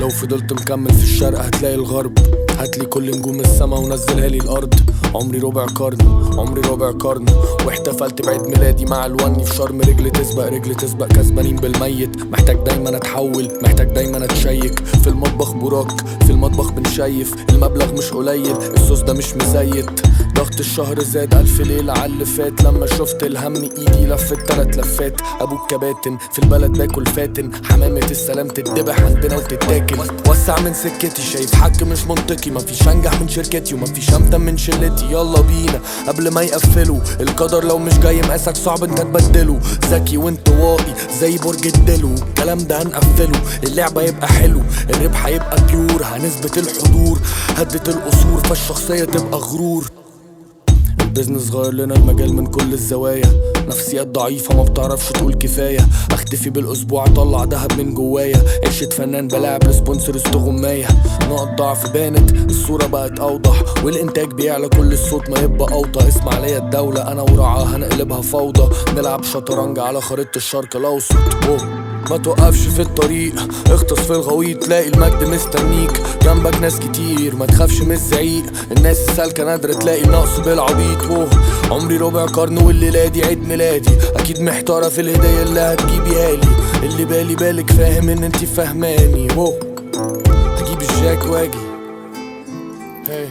لو فضلت مكمل في الشرق هتلاقي الغرب هاتلي كل نجوم السما ونزلها لي الارض عمري ربع قرن عمري ربع قرن واحتفلت بعيد ميلادي مع الوني في شرم رجل تسبق رجل تسبق كسبانين بالميت محتاج دايما اتحول محتاج دايما اتشيك في المطبخ براك في المطبخ بنشيف المبلغ مش قليل الصوص ده مش مزيت ضغط الشهر زاد ألف ليلة على اللي فات لما شفت الهم ايدي لفت تلات لفات ابوك كباتن في البلد باكل فاتن حمامة السلام تتذبح عندنا وتتاكل وسع من سكتي شايف حق مش منطقي مفيش انجح من شركتي ومفيش امتن من شلتي يلا بينا قبل ما يقفلوا القدر لو مش جاي مقاسك صعب انت تبدله ذكي وانطوائي زي برج الدلو الكلام ده هنقفله اللعبة يبقى حلو الربح هيبقى بيور هنثبت الحضور هدت القصور فالشخصية تبقى غرور البيزنس غير لنا المجال من كل الزوايا نفسيات ضعيفة ما بتعرفش تقول كفاية اختفي بالاسبوع اطلع دهب من جوايا عيشة فنان بلاعب لسبونسر استغماية نقط ضعف بانت الصورة بقت اوضح والانتاج بيعلى كل الصوت ما يبقى اوطى اسمع ليا الدولة انا ورعاها هنقلبها فوضى نلعب شطرنج على خريطة الشرق الاوسط أوه. ما توقفش في الطريق اغطس في الغويط تلاقي المجد مستنيك جنبك ناس كتير ما تخافش من الزعيق الناس السالكة نادرة تلاقي النقص بالعبيط ووه عمري ربع قرن والليلة دي عيد ميلادي اكيد محتارة في الهدية اللي هتجيبيها لي اللي بالي بالك فاهم ان انتي فاهماني ووه هجيب الجاك واجي هاي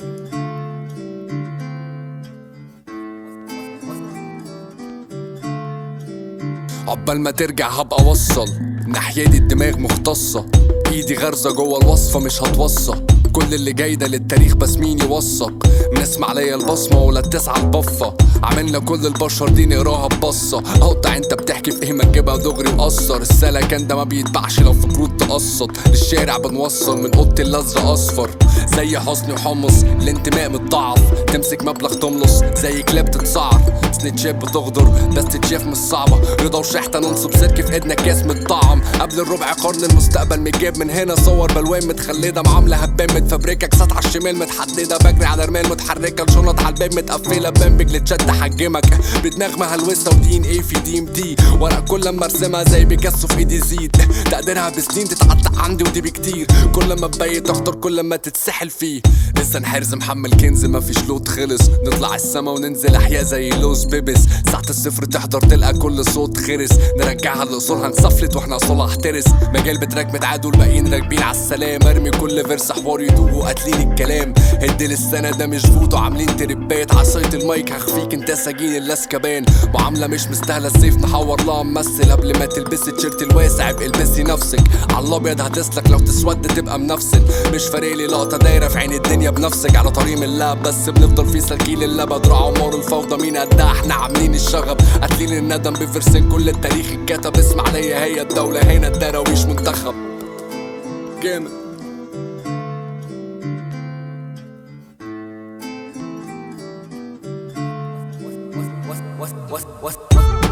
عقبال ما ترجع هبقى وصل ناحية دي الدماغ مختصة ايدي غرزة جوه الوصفة مش هتوصى كل اللي جاي ده للتاريخ بس مين يوثق نسمع عليا البصمة ولا تسعى البفة عملنا كل البشر دي نقراها ببصة اقطع انت بتحكي في ايه ما تجيبها دغري مقصر السلكان ده ما بيتباعش لو في كروت تقسط للشارع بنوصل من اوضه الازرق اصفر زي حسني وحمص الانتماء متضعف تمسك مبلغ تملص زي كلاب تتسعر سنتشات بتغدر بس تتشاف مش صعبة رضا وشحتة ننصب سلك في ايدنا كاس متطعم قبل الربع قرن المستقبل متجاب من هنا صور بلوان متخلدة معاملة هبان متفبركة كسات على الشمال متحددة بجري على رمال متحركة الشنط على الباب متقفلة بان بجلتشات تحجمك بدماغ مهلوسة ودي ان ايه في دي ام دي ورق كل لما ارسمها زي بيكاسو في ايدي زيد تقديرها بسنين تتعتق عندي ودي بكتير كل ما تبيت اخطر كل ما تتسحل فيه لسه نحرز محمل كنز مفيش لوت خلص نطلع السما وننزل احياء زي لوز بيبس ساعة الصفر تحضر تلقى كل صوت خرس نرجعها لاصولها نسفلت واحنا اصولها احترس مجال بتراك متعاد والباقيين راكبين على السلام ارمي كل فيرس حوار يدوب وقاتلين الكلام هد للسنة ده مش فوتو عاملين تربات عصاية المايك هخفيك انت سجين اللاسكبان معاملة مش مستاهلة السيف نحور لها ممثل قبل ما تلبسي التيشيرت الواسع ابقى البسي نفسك على الابيض هتسلك لو تسود تبقى منفسن مش فارق لي لقطة دايرة في عين الدنيا بنفسك على طريق من اللعب بس بنفضل في سلكين اللبد دراع عمار الفوضى مين قدها احنا عاملين الشغب قاتلين الندم بفرسين كل التاريخ اتكتب اسمع ليا هي الدولة هنا الدراويش منتخب جامد What's, what's, what's, what's,